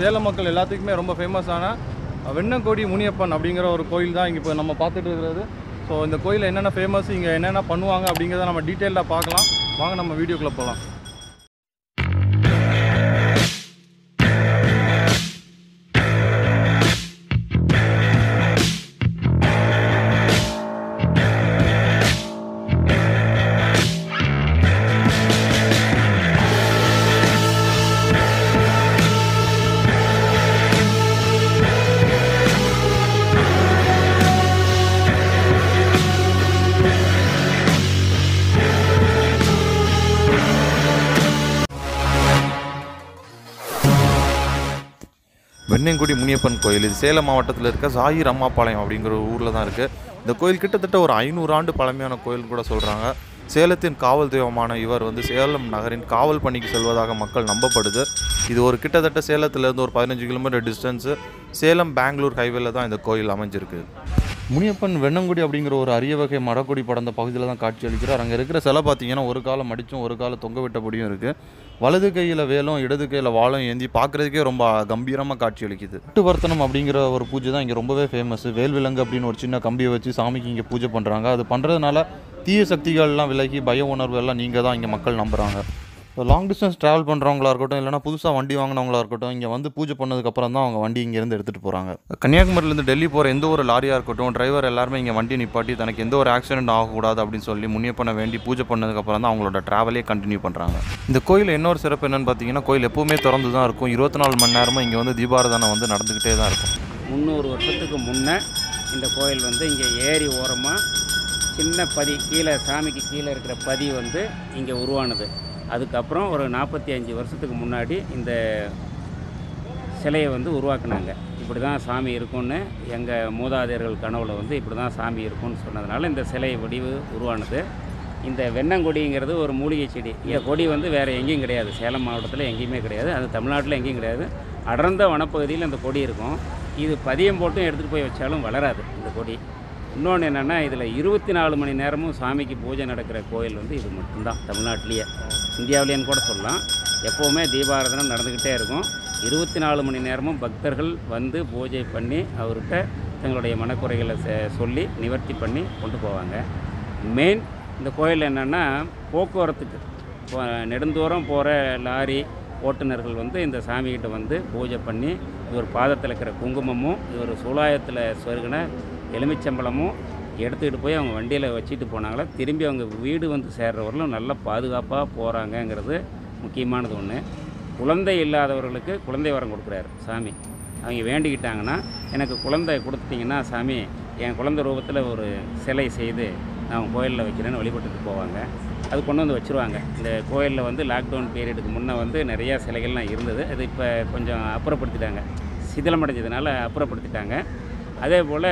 சேலம் மக்கள் எல்லாத்துக்குமே ரொம்ப ஃபேமஸான வெண்ணங்கோடி முனியப்பன் அப்படிங்கிற ஒரு கோயில் தான் இங்கே இப்போ நம்ம பார்த்துட்டு இருக்கிறது ஸோ இந்த கோயிலில் என்னென்ன ஃபேமஸ் இங்கே என்னென்ன பண்ணுவாங்க அப்படிங்கிறத நம்ம டீட்டெயிலாக பார்க்கலாம் வாங்க நம்ம வீடியோக்குள்ளே போகலாம் வெண்ணெங்குடி முனியப்பன் கோயில் இது சேலம் மாவட்டத்தில் இருக்க ஜாயிர் அம்மாபாளையம் அப்படிங்கிற ஒரு ஊரில் தான் இருக்குது இந்த கோயில் கிட்டத்தட்ட ஒரு ஐநூறு ஆண்டு பழமையான கோயில்னு கூட சொல்கிறாங்க சேலத்தின் காவல் தெய்வமான இவர் வந்து சேலம் நகரின் காவல் பணிக்கு செல்வதாக மக்கள் நம்பப்படுது இது ஒரு கிட்டத்தட்ட சேலத்திலேருந்து ஒரு பதினஞ்சு கிலோமீட்டர் டிஸ்டன்ஸு சேலம் பெங்களூர் ஹைவேல தான் இந்த கோயில் அமைஞ்சிருக்கு முனியப்பன் வெண்ணங்குடி அப்படிங்கிற ஒரு அரிய வகை மரக்குடி படர்ந்த பகுதியில் தான் காட்சி அளிக்கிறார் அங்கே இருக்கிற சிலை பார்த்தீங்கன்னா ஒரு காலம் மடிச்சும் ஒரு காலம் தொங்க விட்டபடியும் இருக்குது வலது கையில் வேலும் இடது கையில் வாளும் ஏந்தி பார்க்குறதுக்கே ரொம்ப கம்பீரமாக காட்சி அளிக்குது பட்டுவர்த்தனம் அப்படிங்கிற ஒரு பூஜை தான் இங்கே ரொம்பவே ஃபேமஸ் வேல்விலங்கு அப்படின்னு ஒரு சின்ன கம்பியை வச்சு சாமிக்கு இங்கே பூஜை பண்ணுறாங்க அது பண்ணுறதுனால தீய சக்திகள்லாம் விலகி பய உணர்வு எல்லாம் நீங்கள் தான் இங்கே மக்கள் நம்புகிறாங்க லாங் டிஸ்டன்ஸ் ட்ராவல் பண்ணுறவங்களா இருக்கட்டும் இல்லைனா புதுசாக வண்டி வாங்கினவங்களா இருக்கட்டும் இங்கே வந்து பூஜை பண்ணதுக்கப்புறம் தான் அவங்க வண்டி இங்கேருந்து எடுத்துகிட்டு போகிறாங்க கன்னியாகுமரியிலேருந்து டெல்லி போகிற எந்த ஒரு லாரியாக இருக்கட்டும் டிரைவர் எல்லாருமே இங்கே வண்டி நிப்பாட்டி தனக்கு எந்த ஒரு ஆக்சிடென்ட் ஆகக்கூடாது அப்படின்னு சொல்லி முனியப்பனை வேண்டி பூஜை பண்ணதுக்கப்புறம் தான் அவங்களோட ட்ராவலே கண்டினியூ பண்ணுறாங்க இந்த கோயில் இன்னொரு சிறப்பு என்னன்னு பார்த்தீங்கன்னா கோயில் எப்பவுமே திறந்து தான் இருக்கும் இருபத்தி நாலு மணி நேரமும் இங்கே வந்து தீபாராதனை வந்து நடந்துக்கிட்டே தான் இருக்கும் முந்நூறு வருஷத்துக்கு முன்னே இந்த கோயில் வந்து இங்கே ஏரி ஓரமாக சின்ன பதி கீழே சாமிக்கு கீழே இருக்கிற பதி வந்து இங்கே உருவானது அதுக்கப்புறம் ஒரு நாற்பத்தி அஞ்சு வருஷத்துக்கு முன்னாடி இந்த சிலையை வந்து உருவாக்குனாங்க இப்படி தான் சாமி இருக்கும்னு எங்கள் மூதாதையர்கள் கனவுல வந்து இப்படி தான் சாமி இருக்கும்னு சொன்னதுனால இந்த சிலை வடிவு உருவானது இந்த வெண்ணங்கொடிங்கிறது ஒரு மூலிகை செடி இந்த கொடி வந்து வேறு எங்கேயும் கிடையாது சேலம் மாவட்டத்தில் எங்கேயுமே கிடையாது அது தமிழ்நாட்டில் எங்கேயும் கிடையாது அடர்ந்த வனப்பகுதியில் இந்த கொடி இருக்கும் இது பதியம் போட்டும் எடுத்துகிட்டு போய் வச்சாலும் வளராது இந்த கொடி இன்னொன்று என்னென்னா இதில் இருபத்தி நாலு மணி நேரமும் சாமிக்கு பூஜை நடக்கிற கோயில் வந்து இது மட்டும்தான் தமிழ்நாட்டிலேயே இந்தியாவிலேன்னு கூட சொல்லலாம் எப்போவுமே தீபாராதனை நடந்துக்கிட்டே இருக்கும் இருபத்தி நாலு மணி நேரமும் பக்தர்கள் வந்து பூஜை பண்ணி அவர்கிட்ட தங்களுடைய மனக்குறைகளை செ- சொல்லி நிவர்த்தி பண்ணி கொண்டு போவாங்க மெயின் இந்த கோயில் என்னென்னா போக்குவரத்துக்கு இப்போ நெடுந்தூரம் போகிற லாரி ஓட்டுநர்கள் வந்து இந்த சாமிகிட்ட வந்து பூஜை பண்ணி இவர் பாதத்தில் இருக்கிற குங்குமமும் இவர் சூலாயத்தில் சொருகின எலுமிச்சம்பழமும் எடுத்துக்கிட்டு போய் அவங்க வண்டியில் வச்சுட்டு போனாங்களா திரும்பி அவங்க வீடு வந்து சேர்றவர்களும் நல்ல பாதுகாப்பாக போகிறாங்கங்கிறது முக்கியமானது ஒன்று குழந்தை இல்லாதவர்களுக்கு குழந்தை வரம் கொடுக்குறாரு சாமி அவங்க வேண்டிக்கிட்டாங்கன்னா எனக்கு குழந்தை கொடுத்துட்டிங்கன்னா சாமி என் குழந்தை ரூபத்தில் ஒரு சிலை செய்து நான் கோயிலில் வைக்கிறேன்னு வழிபட்டுட்டு போவாங்க அது கொண்டு வந்து வச்சுருவாங்க இந்த கோயிலில் வந்து லாக்டவுன் பீரியடுக்கு முன்னே வந்து நிறையா சிலைகள்லாம் இருந்தது அது இப்போ கொஞ்சம் அப்புறப்படுத்திட்டாங்க சிதிலமடைஞ்சதுனால அப்புறப்படுத்திட்டாங்க அதே போல்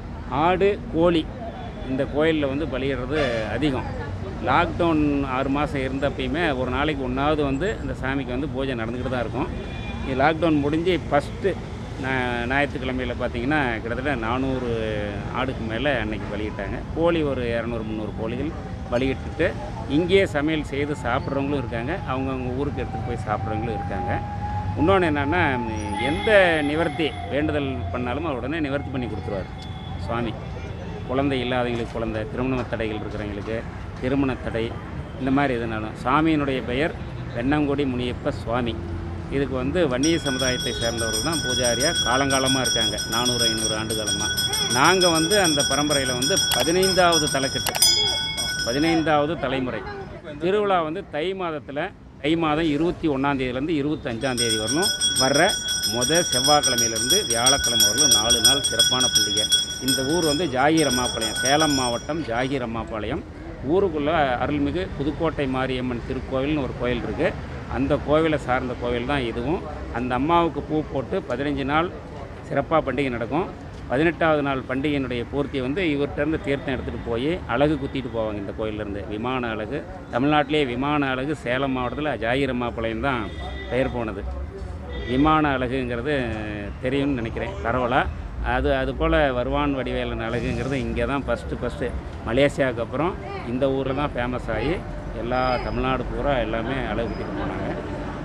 ஆடு கோழி இந்த கோயிலில் வந்து பலியிடுறது அதிகம் லாக்டவுன் ஆறு மாதம் இருந்தப்பயுமே ஒரு நாளைக்கு ஒன்றாவது வந்து இந்த சாமிக்கு வந்து பூஜை நடந்துக்கிட்டு தான் இருக்கும் இது லாக்டவுன் முடிஞ்சு ஃபஸ்ட்டு ஞாயிற்றுக்கிழமையில் பார்த்தீங்கன்னா கிட்டத்தட்ட நானூறு ஆடுக்கு மேலே அன்னைக்கு பலியிட்டாங்க கோழி ஒரு இரநூறு முந்நூறு கோழிகள் பலியிட்டுட்டு இங்கேயே சமையல் செய்து சாப்பிட்றவங்களும் இருக்காங்க அவங்கவுங்க ஊருக்கு எடுத்துகிட்டு போய் சாப்பிட்றவங்களும் இருக்காங்க இன்னொன்று என்னென்னா எந்த நிவர்த்தி வேண்டுதல் பண்ணாலும் அவர் உடனே நிவர்த்தி பண்ணி கொடுத்துருவார் சுவாமி குழந்தை இல்லாதவங்களுக்கு குழந்தை திருமண தடைகள் இருக்கிறவங்களுக்கு திருமண தடை இந்த மாதிரி எதுனாலும் சாமியினுடைய பெயர் வெண்ணங்குடி முனியப்ப சுவாமி இதுக்கு வந்து வன்னிய சமுதாயத்தை சேர்ந்தவர்கள் தான் பூஜாரியாக காலங்காலமாக இருக்காங்க நானூறு ஐநூறு ஆண்டு காலமாக நாங்கள் வந்து அந்த பரம்பரையில் வந்து பதினைந்தாவது தலைக்கட்டு பதினைந்தாவது தலைமுறை திருவிழா வந்து தை மாதத்தில் தை மாதம் இருபத்தி ஒன்றாந்தேதியிலேருந்து இருபத்தஞ்சாம் தேதி வரலும் வர்ற முத செவ்வாய்க்கிழமையிலேருந்து வியாழக்கிழமை வரலும் நாலு நாள் சிறப்பான பண்டிகை இந்த ஊர் வந்து ஜாகீர் அம்மாபாளையம் சேலம் மாவட்டம் ஜாகீர் அம்மாபாளையம் ஊருக்குள்ளே அருள்மிகு புதுக்கோட்டை மாரியம்மன் திருக்கோவில்னு ஒரு கோயில் இருக்குது அந்த கோவிலை சார்ந்த கோவில் தான் இதுவும் அந்த அம்மாவுக்கு பூ போட்டு பதினஞ்சு நாள் சிறப்பாக பண்டிகை நடக்கும் பதினெட்டாவது நாள் பண்டிகையினுடைய பூர்த்தியை வந்து இவர்கிட்டருந்து தீர்த்தம் எடுத்துகிட்டு போய் அழகு குத்திட்டு போவாங்க இந்த கோயிலேருந்து விமான அழகு தமிழ்நாட்டிலே விமான அழகு சேலம் மாவட்டத்தில் ஜாயிரம்மாப்பாளையம் தான் பெயர் போனது விமான அழகுங்கிறது தெரியும்னு நினைக்கிறேன் பரவலாக அது அது போல் வருவான் வடிவேலன் அழகுங்கிறது இங்கே தான் ஃபஸ்ட்டு ஃபஸ்ட்டு மலேசியாவுக்கு அப்புறம் இந்த ஊரில் தான் ஃபேமஸ் ஆகி எல்லா தமிழ்நாடு பூரா எல்லாமே அழகு குத்திட்டு போனாங்க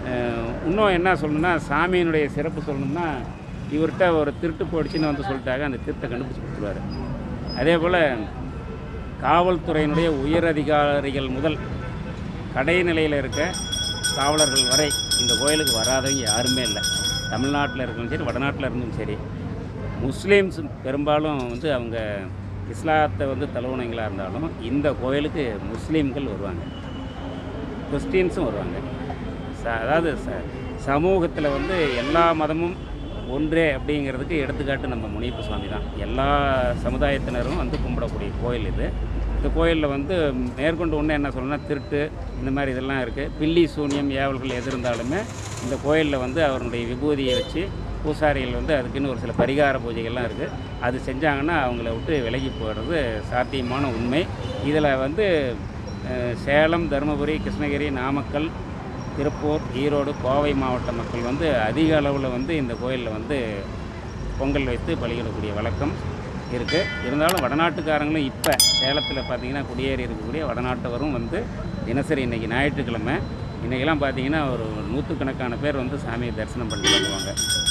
அஹ், இன்னும் என்ன சொல்லணும்னா சாமியினுடைய சிறப்பு சொல்லணும்னா இவர்கிட்ட ஒரு திருட்டு போயிடுச்சுன்னு வந்து சொல்லிட்டாங்க அந்த திருட்டை கண்டுபிடிச்சி கொடுத்துருவாரு அதே போல் காவல்துறையினுடைய உயர் அதிகாரிகள் முதல் கடைநிலையில் இருக்க காவலர்கள் வரை இந்த கோயிலுக்கு வராதவங்க யாருமே இல்லை தமிழ்நாட்டில் இருக்கணும் சரி வடநாட்டில் இருந்தும் சரி முஸ்லீம்ஸ் பெரும்பாலும் வந்து அவங்க இஸ்லாத்தை வந்து தழுவனங்களாக இருந்தாலும் இந்த கோயிலுக்கு முஸ்லீம்கள் வருவாங்க கிறிஸ்டின்ஸும் வருவாங்க ச அதாவது ச சமூகத்தில் வந்து எல்லா மதமும் ஒன்றே அப்படிங்கிறதுக்கு எடுத்துக்காட்டு நம்ம முனியப்ப சுவாமி தான் எல்லா சமுதாயத்தினரும் வந்து கும்பிடக்கூடிய கோயில் இது இந்த கோயிலில் வந்து மேற்கொண்டு ஒன்று என்ன சொல்லணும்னா திருட்டு இந்த மாதிரி இதெல்லாம் இருக்குது பில்லி சூனியம் ஏவல்கள் எது இருந்தாலுமே இந்த கோயிலில் வந்து அவருடைய விபூதியை வச்சு பூசாரிகள் வந்து அதுக்குன்னு ஒரு சில பரிகார பூஜைகள்லாம் இருக்குது அது செஞ்சாங்கன்னா அவங்கள விட்டு விலகி போகிறது சாத்தியமான உண்மை இதில் வந்து அஹ், சேலம் தருமபுரி கிருஷ்ணகிரி நாமக்கல் திருப்பூர் ஈரோடு கோவை மாவட்ட மக்கள் வந்து அதிக அளவில் வந்து இந்த கோயிலில் வந்து பொங்கல் வைத்து பலியிடக்கூடிய வழக்கம் இருக்குது இருந்தாலும் வடநாட்டுக்காரங்களும் இப்போ சேலத்தில் பார்த்தீங்கன்னா குடியேறி இருக்கக்கூடிய வடநாட்டவரும் வந்து தினசரி இன்றைக்கி ஞாயிற்றுக்கிழமை இன்றைக்கெல்லாம் பார்த்தீங்கன்னா ஒரு நூற்றுக்கணக்கான பேர் வந்து சாமியை தரிசனம் பண்ணிட்டு வருவாங்க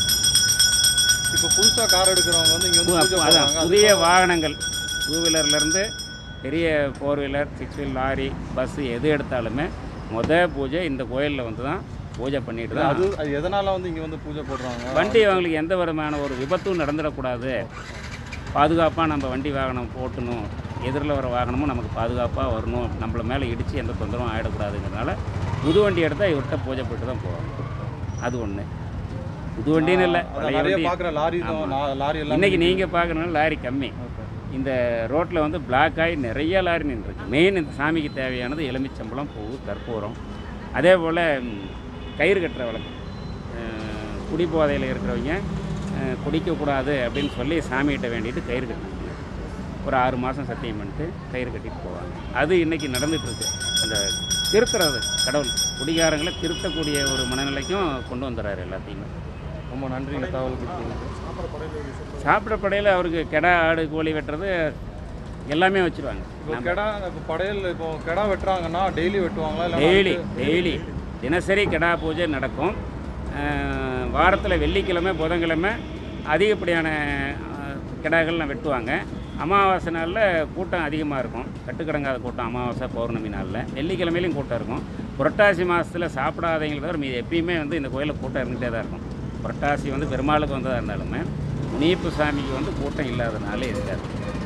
இப்போ புதுசாக கார் எடுக்கிறவங்க வந்து இங்கே வந்து பு- பூஜை அதான் பண்ணுவாங்க புதிய வாகனங்கள் டூ வீலர்லேருந்து பெரிய four wheeler six wheel lorry bus எது எடுத்தாலுமே முத பூஜை இந்த கோயிலில் வந்து தான் பூஜை பண்ணிட்டு தான் அது அது எதனால வந்து இங்கே வந்து பூஜை போடுறாங்க வண்டி அவங்களுக்கு எந்த விதமான ஒரு விபத்தும் நடந்துடக்கூடாது பாதுகாப்பாக நம்ம வண்டி வாகனம் போட்டணும் எதிரில் வர வாகனமும் நமக்கு பாதுகாப்பாக வரணும் நம்மள மேலே இடித்து எந்த தொந்தரவும் ஆகிடக்கூடாதுங்கிறதுனால புது வண்டி எடுத்தால் இவர்கிட்ட பூஜை போட்டு தான் போவாங்க அது ஒன்று புது வண்டின்னு இல்லை அதான் பழைய நிறைய வண்டி பார்க்குற லாரி தான், ஆமா. லா- லாரி எல்லாம் இன்றைக்கி நீங்கள் பார்க்குறனால லாரி கம்மி இந்த ரோட்டில் வந்து பிளாக் ஆகி நிறைய லாரி நின்றுருக்கு மெயின் இந்த சாமிக்கு தேவையானது எலுமிச்சம்பழம் பூ கற்பூரம் அதே போல் ம், கயிறு கட்டுற வழக்கம் அஹ், குடிபோதையில் இருக்கிறவங்க அஹ், குடிக்கக்கூடாது அப்படின்னு சொல்லி சாமிகிட்ட வேண்டிட்டு கயிறு கட்டுவாங்க ஒரு ஆறு மாதம் சத்தியம் பண்ணிட்டு கயிறு கட்டிட்டு போவாங்க அது இன்றைக்கி நடந்துகிட்ருக்கு அந்த திருத்துறது கடவுள் குடிகாரங்களை திருத்தக்கூடிய ஒரு மனநிலைக்கும் கொண்டு வந்துடுறாரு எல்லாத்தையுமே ரொம்ப நன்றிங்க தகவல் கொடுத்தீங்க சாப்பிட்ற படையில் அவருக்கு கெடா ஆடு கோழி வெட்டுறது எல்லாமே வச்சுருவாங்க இப்போ கெடா இப்போ படையல் இப்போ கெடா வெட்டுறாங்கன்னா டெய்லி வெட்டுவாங்களா இல்லை டெய்லி டெய்லி தினசரி கெடா பூஜை நடக்கும் வாரத்தில் வெள்ளிக்கிழமை புதன்கிழமை அதிகப்படியான அஹ், கெடாக்கள்லாம் வெட்டுவாங்க அமாவாசை நாளில் கூட்டம் அதிகமாக இருக்கும் கட்டுக்கடங்காத கூட்டம் அமாவாசை பௌர்ணமி நாளில் வெள்ளிக்கிழமையிலையும் கூட்டம் இருக்கும் புரட்டாசி மாதத்தில் சாப்பிடாதவங்களை தவிர மீது எப்பயுமே வந்து இந்த கோயிலில் கூட்டம் இருந்துகிட்டே தான் இருக்கும் புரட்டாசி வந்து பெருமாளுக்கு வந்ததாக இருந்தாலுமே முனியப்பு சாமிக்கு வந்து கூட்டம் இல்லாதனாலே இருக்காது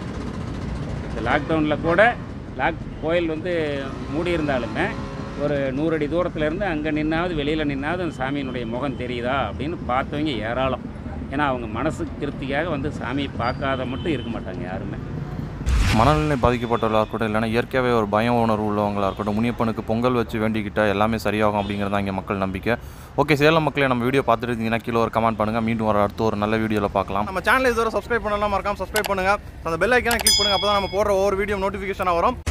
இந்த லாக்டவுனில் கூட லாக் கோயில் வந்து மூடி இருந்தாலுமே ஒரு நூறு அடி தூரத்துல இருந்து அங்கே நின்னாவது வெளியில் நின்னாவது அந்த சாமியினுடைய முகம் தெரியுதா அப்படின்னு பார்த்தவங்க ஏராளம் ஏன்னா அவங்க மனசு திருப்திக்காக வந்து சாமியை பார்க்காத மட்டும் இருக்க மாட்டாங்க யாருமே மனநிலை பாதிக்கப்பட்டவர்களாக இருக்கட்டும் இல்லைனா இயற்கையாகவே ஒரு பயம் உணர்வு உள்ளவங்களாக இருக்கட்டும் முனியப்பனுக்கு பொங்கல் வச்சு வேண்டிக்கிட்டா எல்லாமே சரியாகும் அப்படிங்கிறது தான் இங்கே மக்கள் நம்பிக்கை ஓகே சேலம் மக்களே நம்ம வீடியோ பார்த்துட்டு இருந்தீங்கன்னா கீழே ஒரு கமெண்ட் பண்ணுங்கள் மீண்டும் ஒரு அடுத்த ஒரு நல்ல வீடியோவில் பார்க்கலாம் நம்ம சேனல் இதுவரை சப்ஸ்கிரைப் பண்ணலாம் மறக்காம சப்ஸ்கிரைப் பண்ணுங்க அந்த பெல் ஐக்கான கிளிக் பண்ணுங்க அப்போ தான் நம்ம போடுற ஒவ்வொரு வீடியோ நோட்டிஃபிகேஷனாக வரும்